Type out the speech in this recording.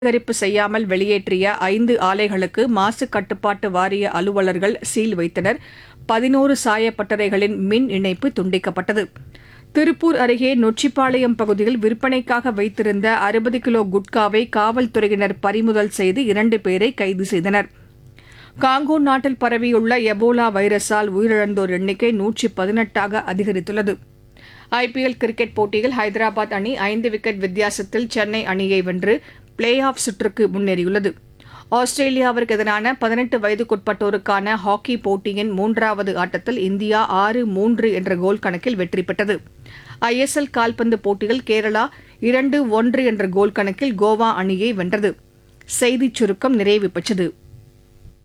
சுத்திகரிப்பு செய்யாமல் வெளியேற்றிய ஐந்து ஆலைகளுக்கு மாசு கட்டுப்பாட்டு வாரிய அலுவலர்கள் சீல் வைத்தனர் பதினோரு சாயப்பட்டறைகளின் மின் இணைப்பு துண்டிக்கப்பட்டது திருப்பூர் அருகே நொச்சிப்பாளையம் பகுதியில் விற்பனைக்காக வைத்திருந்த அறுபது கிலோ குட்காவை காவல்துறையினர் பறிமுதல் செய்து இரண்டு பேரை கைது செய்தனர் காங்கோ நாட்டில் பரவியுள்ள எபோலா வைரஸால் உயிரிழந்தோர் எண்ணிக்கை நூற்றி பதினெட்டாக அதிகரித்துள்ளது ஐபிஎல் கிரிக்கெட் போட்டியில் ஹைதராபாத் அணி ஐந்து விக்கெட் வித்தியாசத்தில் சென்னை அணியை வென்று பிளே ஆஃப் சுற்றுக்கு முன்னேறியுள்ளது ஆஸ்திரேலியாவிற்கு எதிரான பதினெட்டு வயதுக்குட்பட்டோருக்கான ஹாக்கி போட்டியின் மூன்றாவது ஆட்டத்தில் இந்தியா ஆறு மூன்று என்ற கோல் கணக்கில் வெற்றி பெற்றது ஐஎஸ்எல் கால்பந்து போட்டியில் கேரளா இரண்டு ஒன்று என்ற கோல் கணக்கில் கோவா அணியை வென்றது செய்திச் சுருக்கம் நிறைவு பெற்றது